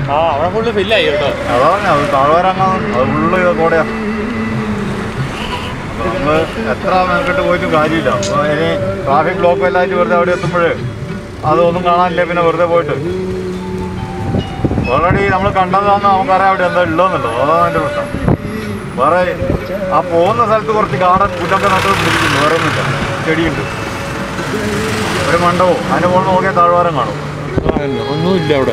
ആ അവിടെ ഫുള്ള് ഫില്ലായി കേട്ടോ അതാ പറഞ്ഞ അത് താഴ്വാരങ്ങാണ് അത് ഫുള്ള് കോടയാ അപ്പൊ നമ്മള് എത്ര മെനക്കെട്ട് പോയിട്ടും കാര്യമില്ല അപ്പൊ ഇനി ട്രാഫിക് ബ്ലോക്ക് എല്ലായിട്ട് വെറുതെ അവിടെ എത്തുമ്പോഴേ അതൊന്നും കാണാനില്ല പിന്നെ വെറുതെ പോയിട്ട് ഓൾറെഡി നമ്മൾ കണ്ടതാന്ന് നമുക്കറിയാം അവിടെ എന്താ ഉള്ളതെന്നല്ലോ അതാണ് അതിൻ്റെ പ്രശ്നം വേറെ ആ പോകുന്ന സ്ഥലത്ത് കുറച്ച് ഗാർഡൻ പുല്ലൊക്കെ നട്ട് പിടിക്കുന്നു വേറെ ഒന്നുമില്ല ചെടിയുണ്ട് ഒരു മണ്ഡപവും അതിൻ്റെ മുകളിൽ നോക്കിയാൽ താഴ്വാരം കാണും ഒന്നുമില്ല അവിടെ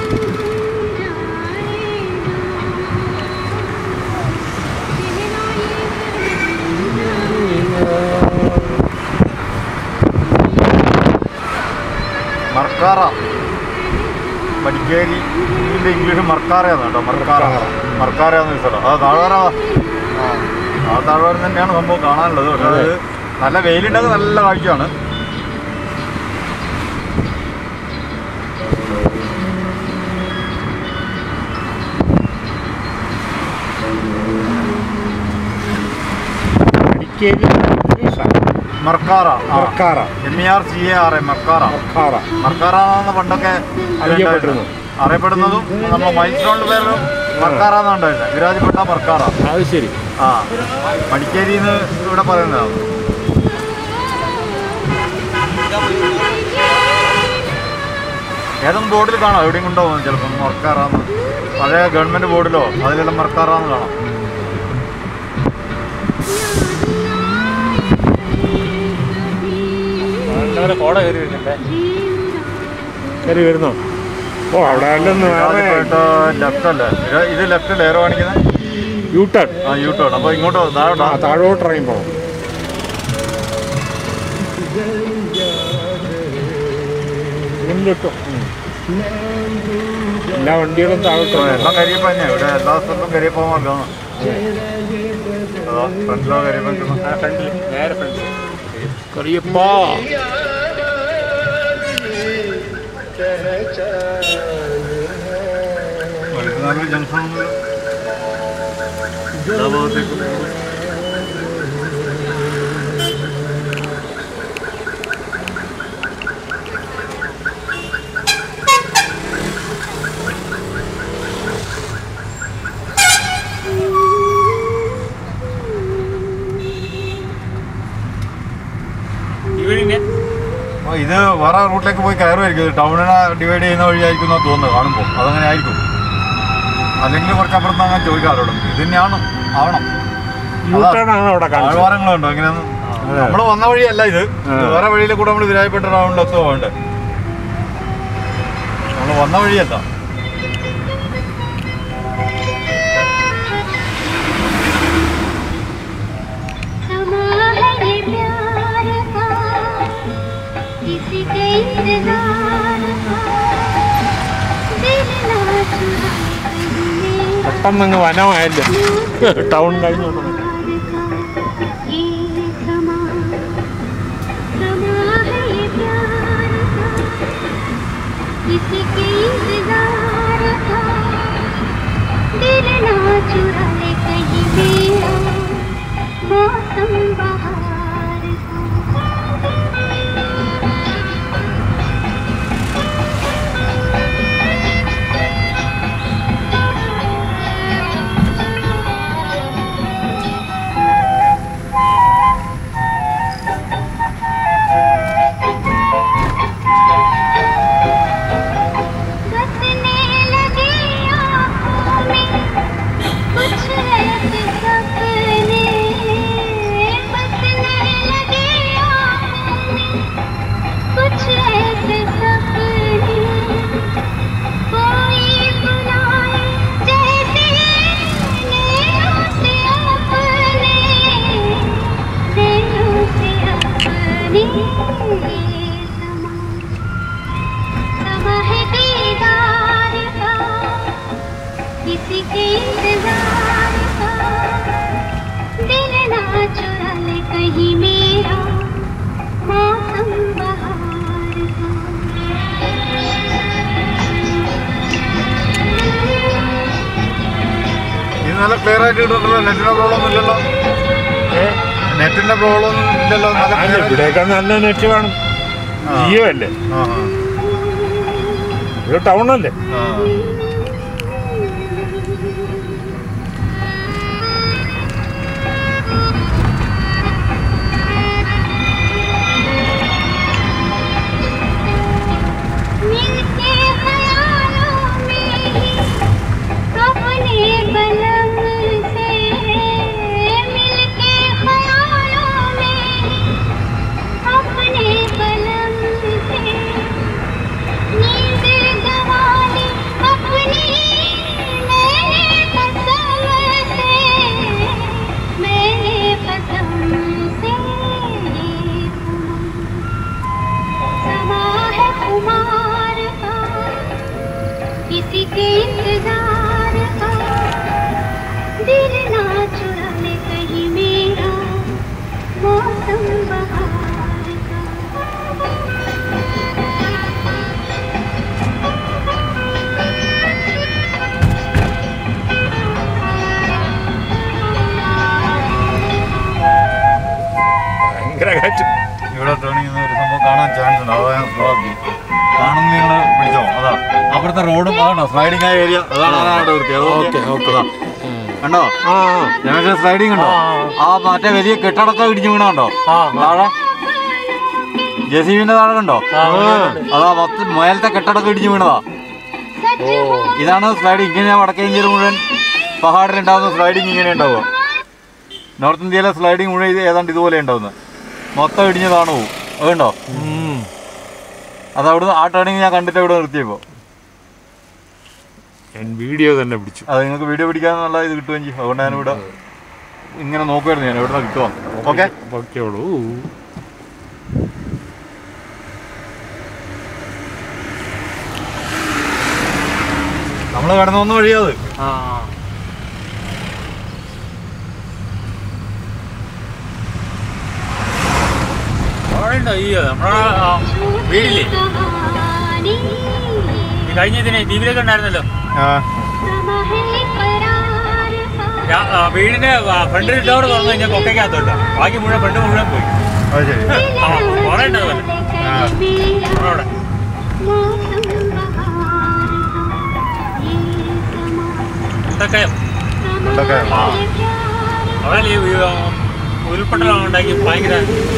മർക്കാറ മടിക്കേരി ഇതിൻ്റെ ഇംഗ്ലീഷ് മർക്കാറയാണ് കേട്ടോ മർക്കാറ മർക്കാറ എന്നൊരു സ്ഥലം അത് താഴ്വാര ആ താഴ്വാരം തന്നെയാണ് സംഭവം കാണാനുള്ളത് പക്ഷേ അത് നല്ല വെയിലുണ്ടെങ്കിൽ നല്ല കാഴ്ചയാണ് Madikeri Mercara Mercara M E R C A R A Mercara Mercara Mercara എന്ന് പണ്ടൊക്കെ അറിയപ്പെട്ടിരുന്നു. അറിയപ്പെടുന്നതും നമ്മുടെ മൈസൂറിന്റെ പേരും മർക്കാറ എന്നുണ്ടായിരുന്നത് വിരാജപ്പെട്ട മർക്കാറ അത് ശരി ആ മടിക്കേരി എന്ന് ഇവിടെ പറയുന്നതാണ് ഏതൊന്നും ബോർഡിൽ കാണാം എവിടെയും കൊണ്ടുപോകും ചിലപ്പം മർക്കാറാന്ന് പഴയ ഗവൺമെന്റ് ബോർഡിലോ അതിലെല്ലാം മർക്കാറാന്ന് കാണാം കോട കയറി വരുന്നുണ്ടേ കയറി വരുന്നോ ഓ അവിടെ അല്ലെന്ന് വിരാജപ്പെട്ട ലെഫ്റ്റ് അല്ലേ ഇത്- ഇത് ലെഫ്റ്റ് അല്ലേ ഏറോ കാണിക്കുന്നത് യൂ ടേൺ ആ യൂ ടേൺ അപ്പോൾ ഇങ്ങോട്ടോ താഴോട്ടാ ആ താഴോട്ട് ഇറങ്ങി പോകണം മുന്നിലിട്ടോ എല്ലാ വണ്ടികളും താഴോട്ട് ആ, എല്ലാം കരിയപ്പ തന്നെയാ ഇവിടെ എല്ലാ സ്ഥലത്തും കരിയപ്പ മാർഗമാണ് അതാ ഫ്രണ്ടിലോ കരിയപ്പ നിൽക്കുന്നു ഫ്രണ്ടിൽ നേരെ ഫ്രണ്ടിൽ കറിയപ്പാ വൈകുന്നേരം ജംഗ്ഷൻ എല്ലാ ഭാഗത്തേക്കും ഇവിടെ ആ, ഇത് വേറെ റൂട്ടിലേക്ക് പോയി കയറുമായിരിക്കും ഇത് ടൗണിനെ ഡിവൈഡ് ചെയ്യുന്ന വഴിയായിരിക്കും എന്നാണ് തോന്നുന്നത് കാണുമ്പോൾ അതങ്ങനെ ആയിരിക്കും അല്ലെങ്കിൽ കുറച്ച് അപ്പുറത്ത് അങ്ങനെ ചോദിക്കാറോട് ഇത് തന്നെയാണ് ആവണം യൂ ടേൺ ആണ് അവിടെ കാണിച്ചത് താഴ്വാരങ്ങളുണ്ടോ ഇങ്ങനെയൊന്നും അതെ. നമ്മൾ വന്ന വഴിയല്ല ഇത് ആ. ഇത് വേറെ വഴിയിൽ കൂടെ നമ്മൾ വിരാജപ്പെട്ട റൗണ്ടിലെത്തോ വേണ്ടേ നമ്മൾ വന്ന വഴിയല്ല समा है ये प्यार का किसी के इंतजार का दिल ना चुराए പെട്ടെന്നങ്ങ് വനമായല്ലേ ടൗൺ കഴിഞ്ഞു വന്നു. ये समा समा है ये प्यार का किसी के इंतजार का दिल ना चुराए कहीं मेरा मौसम बहार बसने लगे आँखों में कुछ ऐसे सपने बसने लगे आँखों में कुछ ऐसे सपने कोई बुलाए जैसे नैनों से अपने नैनों से अपने समा समा है दीदार का किसी के इंतजार का दिल ना चुरा ले कहीं मेरा मौसम बहार ഇത് നല്ല ക്ലിയർ ആയിട്ട് കിട്ടുന്നുണ്ടല്ലോ നെറ്റിന്റെ പ്രോബ്ലം ഒന്നും ഇല്ലല്ലോ നെറ്റിന്റെ പ്രോബ്ലം ഒന്നും ഇല്ലല്ലോ നല്ല അല്ല clear ആയിട്ട്- ഇവിടെയൊക്കെ നല്ല നെറ്റ് കാണും ആ. ജിയോ അല്ലേ ആ, ഇത് ടൗൺ അല്ലേ ആ, ആ. किसी के इंतजार का दिल ना चुरा ले कहीं मेरा मौसम बहार का ഭയങ്കര കാറ്റ് ഇവിടെ ടേണിംഗ് ചെയ്യുന്ന ഒരു സംഭവം കാണാൻ ചാൻസ് ഉണ്ട് അതാ ഞാൻ slow ആക്കി കാണുന്ന നിങ്ങൾ പിടിച്ചോ അതാ അപ്പുറത്തെ റോഡും അതാണോ സ്ലൈഡിംഗ് ആയ ഏരിയ അതാണ് അതാണ് അവിടെ വൃത്തി അത് ഓക്കെ ഓക്കെ അതാ. കണ്ടോ ആ ഞങ്ങൾക്ക് സ്ലൈഡിംഗ് ഉണ്ടോ ആ മറ്റേ വലിയ കെട്ടടക്കം ഇടിഞ്ഞു വീണുണ്ടോ ആ താഴെ ജെ സി ബിന്റെ താഴെ കണ്ടോ ആ അതാ മൊത്തം മേലത്തെ കെട്ടടക്കം ഇടിഞ്ഞു വീണതാ सच हो ഇതാണ് സ്ലൈഡിംഗ് ഇങ്ങനെ വടക്കേ ഇന്ത്യയിൽ മുഴുവൻ പഹാഡിലുണ്ടാവുന്ന സ്ലൈഡിംഗ് ഇങ്ങനെ ഉണ്ടാവുക നോർത്ത് ഇന്ത്യയിലെ സ്ലൈഡിംഗ് മുഴുവൻ ഇത് ഏതാണ്ട് ഇതുപോലെ ഉണ്ടാവുന്നത് മൊത്തം ഇടിഞ്ഞ് കാണു പോകും അതുണ്ടോ ഉം. അത് അവിടുന്ന് ആ ടേണിങ് ഞാൻ കണ്ടിട്ട് ഇവിടെ നിർത്തിയപ്പോൾ ഞാൻ വീഡിയോ തന്നെ പിടിച്ചു അത് നിങ്ങൾക്ക് വീഡിയോ പിടിക്കാന്നുള്ള ഇത് കിട്ടുകയും ചെയ്യും അതുകൊണ്ട് ഞാനിവിടെ ഇങ്ങനെ നോക്കുമായിരുന്നു ഞാൻ എവിടെ കിട്ടുമോ ഓക്കെ ഓക്കെയോളൂ നമ്മൾ കടന്നു വന്ന വഴിയാത് ആ അവിടെ ഉണ്ടോ ഈ നമ്മളെ ആ, വീടില്ലേ कहानी ഈ കഴിഞ്ഞ ഇതിനെ ടി വിയിലൊക്കെ ഉണ്ടായിരുന്നല്ലോ समा है करार का ഞാ- ആ, വീടിന്റെ ഫ്രണ്ട് ഡോർ തുറന്നു കഴിഞ്ഞാൽ കൊക്കയ്ക്കകത്തോട്ടോ ബാക്കി മുഴുവൻ ഫ്രണ്ട് മുഴുവൻ പോയി അത് ശരി ആ കുറെ ഉണ്ട് അതുപോലെ मेरा അവിടെ मौसम बहार का ये समा ഇതൊക്കെ ഇതൊക്കെ, ആ. അവിടെ ഈ ഈ, ഉരുൾപൊട്ടലാണ് ഉണ്ടാക്കി ഭയങ്കര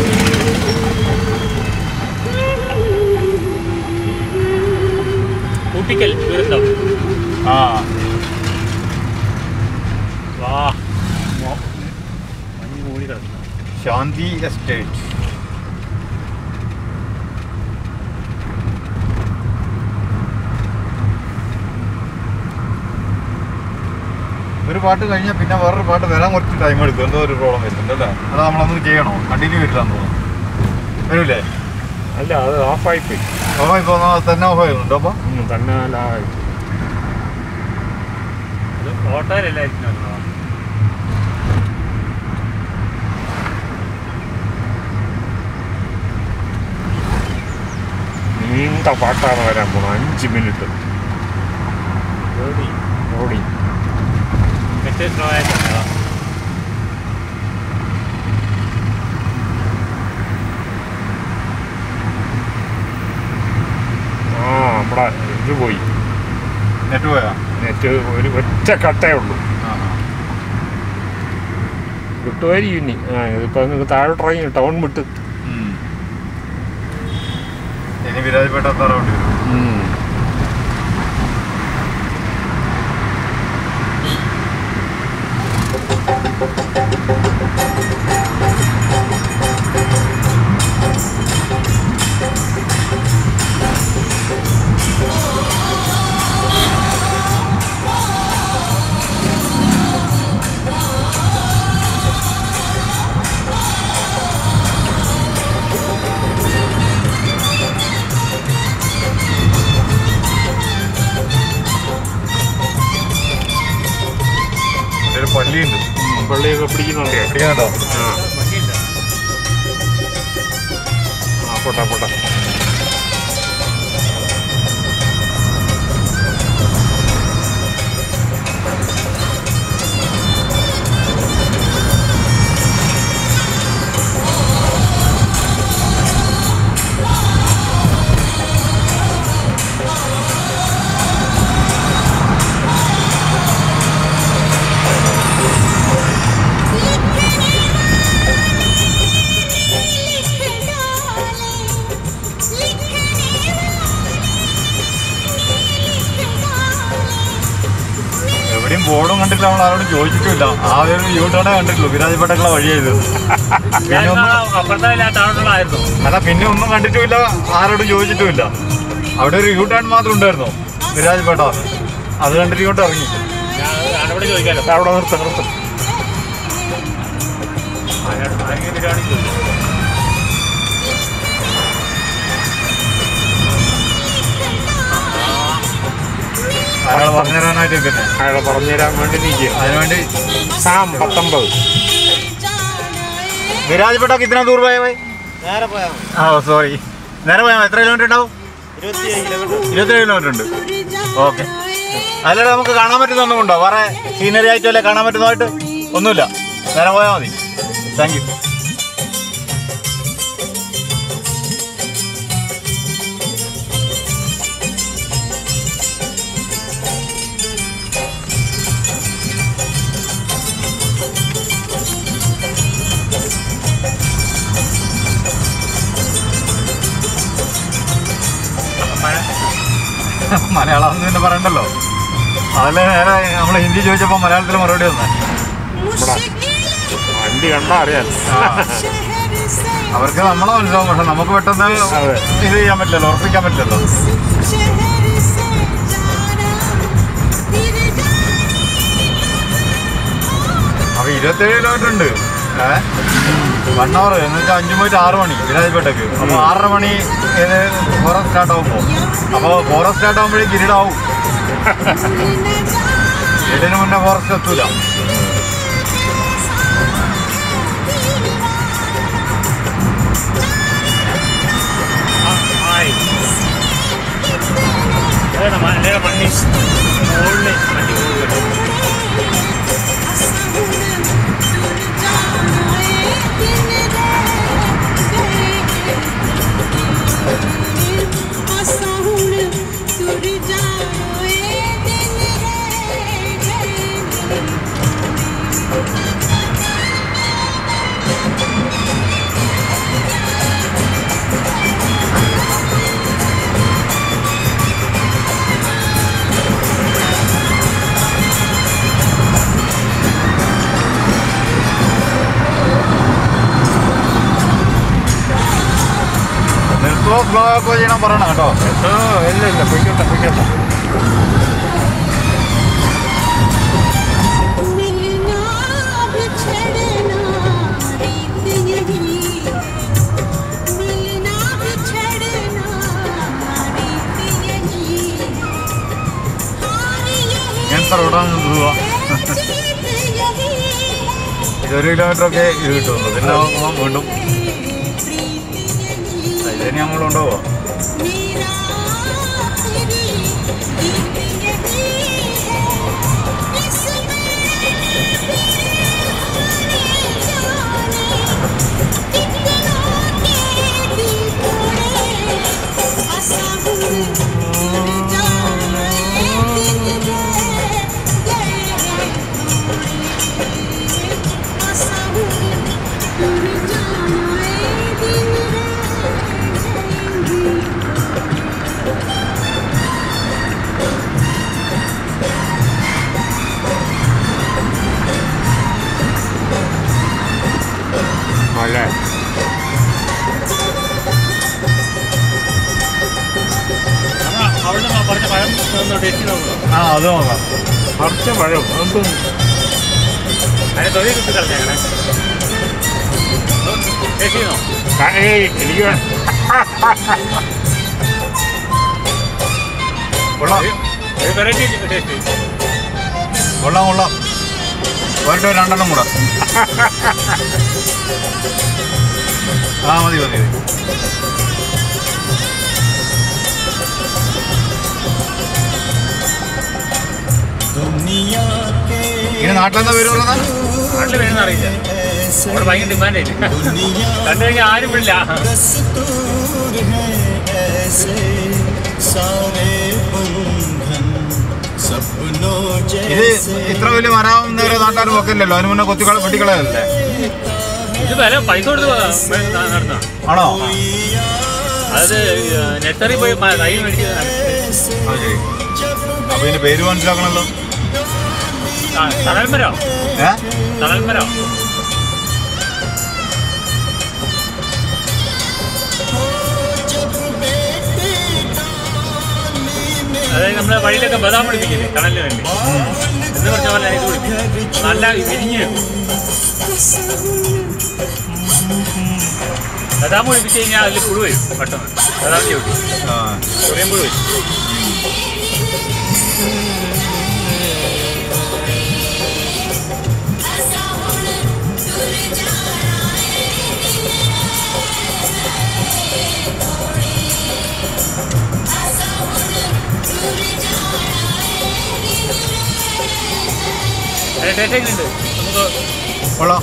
കൂട്ടിക്കൽ ദുരന്തം ആ വാ മോ- മഞ്ഞ് മൂടി കിടക്കുന്നു ശാന്തി എസ്റ്റേറ്റ് ഒരു പാട്ട് കഴിഞ്ഞാൽ പിന്നെ വേറൊരു പാട്ട് വരാൻ കുറച്ച് ടൈം എടുക്കും എന്തോ ഒരു പ്രോബ്ലം വരുന്നുണ്ട് അല്ലേ അത് നമ്മളൊന്നും ചെയ്യണോ കണ്ടിന്യൂ വരില്ലാന്ന് തോന്നുന്നു വരൂലേ അല്ല അത് ഓഫായി പോയി ഓ ഇപ്പൊ തന്നെ ഓഫ് ആയിരുന്നുണ്ടോ അപ്പൊ ഉം, തന്നെ ലായി അത് ഓട്ടോയിലല്ലായിരിക്കും വന്നത്. നീണ്ട പാട്ടാണ് വരാൻ പോണത് അഞ്ച് മിനിറ്റ് ഓടി. ഓടി മറ്റേ സ്ലോ ആയിട്ടാണ് ആ നമ്മുടെ ഇത് പോയി നെറ്റ് പോയാ നെറ്റ് ഒരു ഒറ്റ കട്ടേ ഉള്ളൂ കിട്ടുമായിരിക്കും ഇനി ആ ഇതിപ്പോൾ നിങ്ങൾക്ക് താഴോട്ട് ഇറങ്ങി ടൗൺ വിട്ട് ഇനി വിരാജപേട്ട എത്താറാവേണ്ടി വരും ഒരു പള്ളിയുണ്ട് പള്ളിയൊക്കെ പിടിക്കുന്നുണ്ട് പിടിക്കാനുണ്ടോ ആ ആ പോട്ടെ പോട്ടെ എവിടെയും ബോർഡും കണ്ടിട്ട് നമ്മൾ ആരോടും ചോദിച്ചിട്ടില്ല ആദ്യം ഒരു യൂട്ടേണേ കണ്ടിട്ടുള്ളൂ വിരാജപേട്ടക്കുള്ള വഴിയായത് പിന്നെ ഞാൻ ഒന്നും അപ്പുറത്തെ ടൗണിലായിരുന്നു അല്ല പിന്നെ ഒന്നും കണ്ടിട്ടുമില്ല ആരോടും ചോദിച്ചിട്ടുമില്ല അവിടെ ഒരു യൂ ടേൺ മാത്രം ഉണ്ടായിരുന്നു വിരാജപേട്ട അത് കണ്ടിട്ട് ഇങ്ങോട്ട് ഇറങ്ങി ഞാൻ അവിടെ ചോദിക്കാലോ അവിടെ നിർത്തും നിർത്തും ആ, ഞാൻ ആരെങ്കിലും വരുവാണെങ്കിൽ ചോദിക്കാം. ആ, പറഞ്ഞു തരാനായിട്ട് നിൽക്കുന്നത് അയാളെ പറഞ്ഞുതരാൻ വേണ്ടി നിൽക്കുക അതിനുവേണ്ടി സാം പത്തൊമ്പത് വിരാജ്പേട്ട കിतना दूर പോയ ഭായി നേരെ പോയാൽ ആ സോറി നേരെ പോയാൽ എത്ര കിലോമീറ്റർ ഉണ്ടാവും ഇരുപത്തിയേഴ് കിലോമീറ്റർ ഇരുപത്തേഴ് കിലോമീറ്റർ ഉണ്ട് ഓക്കെ അല്ലാതെ നമുക്ക് കാണാൻ പറ്റുന്ന ഒന്നും ഉണ്ടോ വേറെ സീനറി ആയിട്ടോ അല്ലെ കാണാൻ പറ്റുന്നതായിട്ട് ഒന്നുമില്ല നേരെ പോയാൽ മതി താങ്ക് യു മലയാളം ഒന്നും പിന്നെ പറയണ്ടല്ലോ അതല്ലേ നേരെ നമ്മൾ ഹിന്ദി ചോദിച്ചപ്പോൾ മലയാളത്തിൽ മറുപടി വന്നേ വണ്ടി കണ്ടാ അറിയാം അവർക്ക് നമ്മളെ മനസ്സിലാവും പക്ഷെ നമുക്ക് പെട്ടെന്ന് അതെ. ഇത് ചെയ്യാൻ പറ്റില്ലല്ലോ ഉറപ്പിക്കാൻ പറ്റില്ലല്ലോ അപ്പൊ ഇരുപത്തേഴ് കിലോമീറ്റർ ഉണ്ട് ഏഹ് വൺ അവർ എന്ന് വെച്ചാൽ അഞ്ചു പോയിട്ട് ആറ് മണി വിരാജ്പേട്ടയ്ക്ക് അപ്പോൾ ആറര മണി ഏത് ഫോറസ്റ്റ് സ്റ്റാർട്ട് ആകുമ്പോൾ അപ്പോൾ ഫോറസ്റ്റ് സ്റ്റാർട്ട് ആകുമ്പോഴേക്ക് ഇരുടാവും ഇരുടിന് മുന്നേ ഫോറസ്റ്റ് എത്തൂല ആയി അതാണ് മലയുടെ മണ്ണി മുകളിൽ വണ്ടി പോകുന്നത് നിർത്തുവോ സ്ലോ ആക്കുകയോ ചെയ്യണം പറയണം കേട്ടോ ആ ഇല്ല ഇല്ല പൊയ്ക്കോട്ടെ പൊയ്ക്കോട്ടെ ഇങ്ങനത്തെ റോഡാണ് പോവുക ഇതൊരു കിലോമീറ്റർ ഒക്കെ ഇത് കിട്ടുള്ളൂ പിന്നെ നോക്കുമ്പോൾ വീണ്ടും ഇതിന് അങ്ങോട്ട് കൊണ്ടുപോവാ മല നമ്മൾ അവിടുന്ന് പറഞ്ഞ പഴം ഒന്ന് ടേസ്റ്റ് നോക്കുക ആ അത് നോക്കാം കുറച്ച് പഴം അതൊന്നും അതിന് തൊഴിൽ കിട്ടി കളഞ്ഞേക്കണേ ടേസ്റ്റ് ചെയ്യുന്നോ ക- ഏയ് എനിക്ക് വേ- കൊള്ളാം ഒരു വെറൈറ്റി ടേസ്റ്റ് കൊള്ളാം കൊള്ളാം പോയിട്ട് ഒരു രണ്ടെണ്ണം കൂടെ ആ മതി മതി മതി ഇനി നാട്ടിലെന്താ പേര് പറഞ്ഞത് നാട്ടിൽ വരുന്ന അറിയില്ല അവിടെ ഭയങ്കര ഡിമാൻഡ് ആയില്ല കണ്ടു കഴിഞ്ഞാൽ ആരും വിടില്ല ഇത് ഇത്ര വലിയ മരാവും നേരെ നാട്ടുകാർ വെക്കില്ലല്ലോ അതിന് മുന്നേ കൊത്തിക്കള വെട്ടിക്കളയല്ലേ ഇത് വില പൈസ കൊടുത്ത് നടന്ന ആണോ അതായത് നെറ്ററി പോയി മ- തൈ മേടിച്ചതാണ് അത് ശരി അപ്പൊ ഇതിന്റെ പേര് മനസ്സിലാക്കണല്ലോ തണൽമരോ ഏ തണൽമരോ അതായത് നമ്മളെ വഴിയിലൊക്കെ ബദാം പിടിപ്പിക്കില്ലേ തണലിന് വേണ്ടി എന്ന് പറഞ്ഞ പോലെ ഇത് പിടിപ്പിക്കും നല്ല വിരിഞ്ഞ് നിൽക്കും. ബദാം പിടിപ്പിച്ച് കഴിഞ്ഞാൽ അതിൽ പുഴു വരും പെട്ടെന്ന് ബദാം ചവിട്ടി ആ ചൊറിയും പുഴു വരും ടേസ്റ്റ് എങ്ങനെയുണ്ട് നമുക്ക് കൊള്ളാം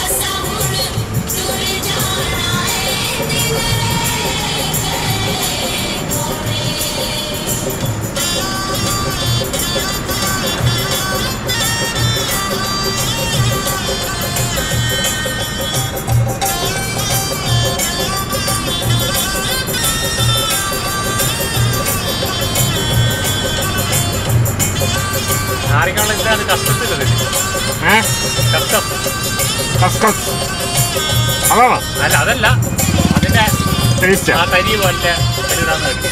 നാരങ്ങ എന്താണ് കഷ്ടത്തിലത് ഏ കഷ്ടം കസ്കസ് അതാണോ അല്ല അതല്ല അതിന്റെ ടേസ്റ്റ് ആ തരി പോലത്തെ ഇടാന്ന് കേട്ടു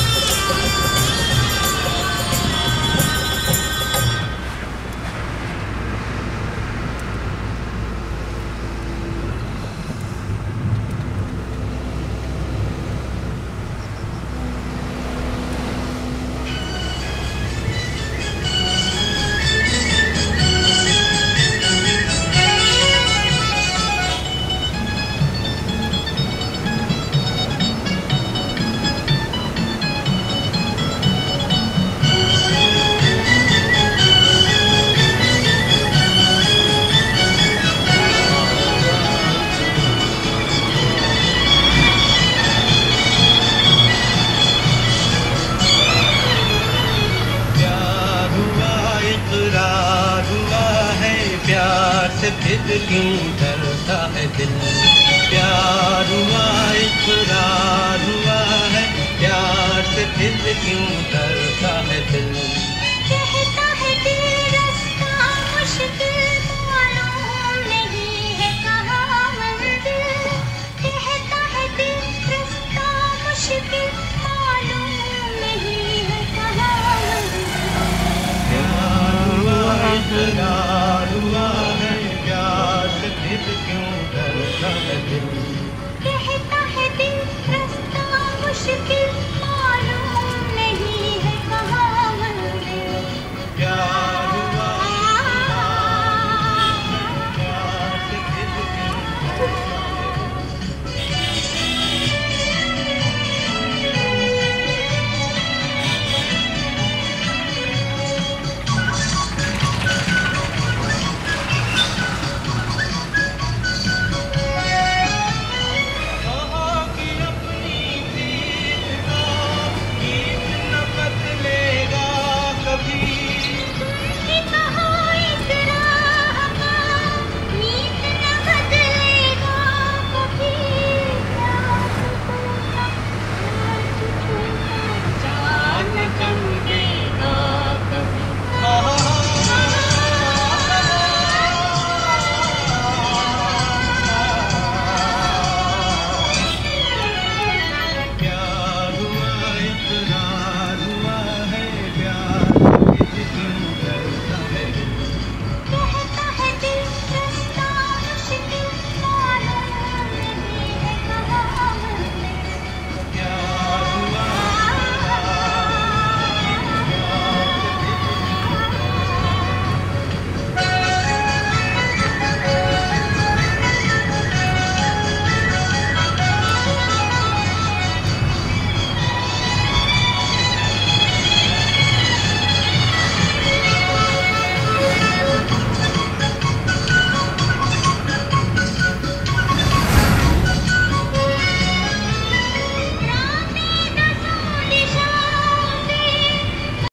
प्यार हुआ इकरार हुआ है प्यार से फिर क्यों डरता है दिल प्यार हुआ इकरार हुआ है प्यार से फिर क्यों डरता है दिल कहता है दिल रास्ता मुश्किल मालूम नहीं है कहाँ मंजिल कहता है दिल रास्ता मुश्किल मालूम नहीं है कहाँ मंजिल प्यार हुआ इकरार हुआ है प्यार से फिर क्यों डरता है दिल कहता है दिल रास्ता मुश्किल